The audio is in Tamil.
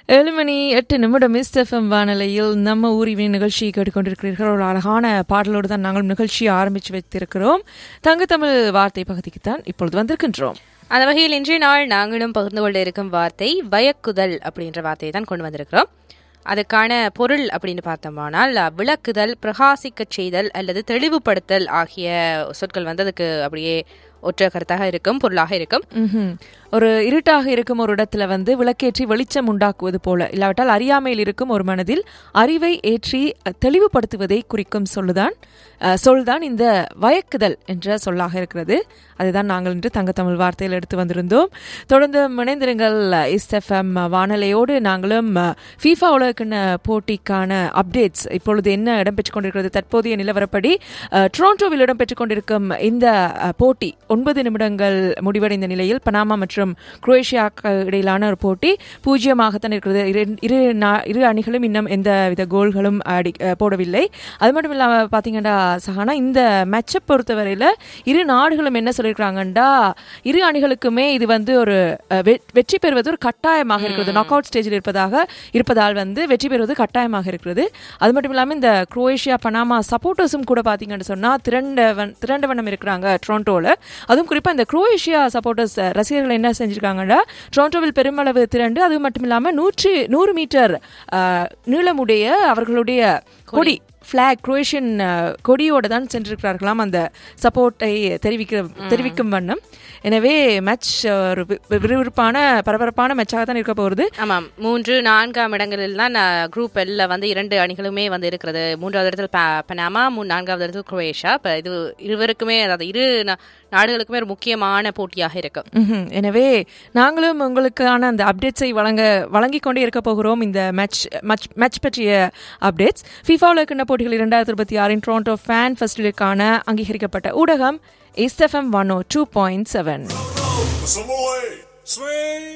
ஏழு மணி எட்டு நிமிடம் எஃப்எம் வானொலியில் நம்ம ஊரிவின் நிகழ்ச்சியை கேட்டுக்கொண்டிருக்கிறீர்கள் ஒரு அழகான பாடலோடு தான் நாங்கள் நிகழ்ச்சியை ஆரம்பித்து வைத்திருக்கிறோம் தங்கத்தமிழ் வார்த்தை பகுதிக்குத்தான் இப்பொழுது வந்திருக்கின்றோம் அந்த வகையில் இன்றைய நாள் நாங்களும் பகிர்ந்து கொள்ள இருக்கும் வார்த்தை வயக்குதல் அப்படின்ற வார்த்தையை தான் கொண்டு வந்திருக்கிறோம் அதுக்கான பொருள் அப்படின்னு பார்த்தோமானால் விளக்குதல் பிரகாசிக்கச் செய்தல் அல்லது தெளிவுபடுத்தல் ஆகிய சொற்கள் வந்து அதுக்கு அப்படியே ஒற்றை கருத்தாக இருக்கும் பொருளாக இருக்கும் ம்ஹும். ஒரு இருட்டாக இருக்கும் ஒரு இடத்துல வந்து விளக்கேற்றி வெளிச்சம் உண்டாக்குவது போல இல்லாவிட்டால் அறியாமையில் இருக்கும் ஒரு மனதில் அறிவை ஏற்றி அஹ், தெளிவுபடுத்துவதை குறிக்கும் சொல்லுதான் அஹ், சொல்தான் இந்த வயக்குதல் என்ற சொல்லாக இருக்கிறது அதுதான் நாங்கள் இன்று தங்கத்தமிழ் வார்த்தையில் எடுத்து வந்திருந்தோம் தொடர்ந்து இணைந்திருங்கள் இஸ்எஃப்எம் வானொலியோடு நாங்களும் ஃபீஃபா உலகக்கிண்ண போட்டிக்கான அப்டேட்ஸ் இப்பொழுது என்ன இடம்பெற்றுக் கொண்டிருக்கிறது தற்போதைய நிலவரப்படி அஹ், டொரண்டோவில் இடம்பெற்றுக் கொண்டிருக்கும் இந்த அஹ், போட்டி ஒன்பது நிமிடங்கள் முடிவடைந்த நிலையில் பனாமா மற்றும் குரோேஷியாக்கு இடையிலான ஒரு போட்டி பூஜ்ஜியமாகத்தான் இருக்கிறது இரு- இரு நா- இரு அணிகளும் இன்னும் எந்த வித கோல்களும் அடி அஹ், போடவில்லை அது மட்டும் இல்லாமல் பார்த்தீங்கன்னா சஹானா இந்த மேட்சை பொறுத்தவரையில் இரு நாடுகளும் என்ன சொல்லியிருக்கிறாங்கண்டா இரு அணிகளுக்குமே இது வந்து ஒரு அஹ், வெ- வெற்றி பெறுவது ஒரு கட்டாயமாக இருக்கிறது நாக் அவுட் ஸ்டேஜில் இருப்பதாக இருப்பதால் வந்து வெற்றி பெறுவது கட்டாயமாக இருக்கிறது அது மட்டும் இல்லாமல் இந்த குரோேஷியா பனாமா சப்போர்ட்டர்ஸும் கூட பார்த்தீங்கன்னு சொன்னால் திரண்டவன் திரண்டவனம் இருக்கிறாங்க டொரண்டோவில் அதுவும் குறிப்பாக இந்த குரோேஷியா சப்போர்ட்டர்ஸ் ரசிகர்கள் என்ன செஞ்சிருக்காங்கன்னா டொரண்டோவில் பெருமளவு திரண்டு அது மட்டும் இல்லாமல் நூற்றி நூறு மீட்டர் அஹ், நீளமுடைய அவர்களுடைய கொடி ஃபிளாக் குரோேஷியன் கொடியோட தான் சென்றிருக்கிறார்களாம் அந்த சப்போர்ட்டை தெரிவிக்க தெரிவிக்கும் வண்ணம் எனவே மேட்ச் ஒரு வி- விறுவிறுப்பான பரபரப்பான மேட்சாக தான் இருக்க போகிறது ஆமாம் மூன்று நான்காம் இடங்களில் தான் குரூப் எல்ல வந்து இரண்டு அணிகளுமே வந்து இருக்கிறது மூன்றாவது இடத்துல ப- பனாமா மூணு நான்காவது இடத்துல குரோவேஷியா இப்போ இது இருவருக்குமே அதாவது இரு நா- நாடுகளுக்குமே ஒரு முக்கியமான போட்டியாக இருக்கும் ம்ஹும். எனவே நாங்களும் உங்களுக்கான அந்த அப்டேட்ஸை வழங்க வழங்கிக் கொண்டே இருக்க போகிறோம் இந்த மேட்ச் மேட்ச் மேட்ச் பற்றிய அப்டேட்ஸ் ஃபிஃபா உலகக்கிண்ண போட்டிகள் இரண்டாயிரத்தி இருபத்தி ஆறின் டொரண்டோ ஃபேன் ஃபெஸ்டிவலுக்கான அங்கீகரிக்கப்பட்ட ஊடகம் இஸ்எஃப்எம் one O two point seven Some away. Swing.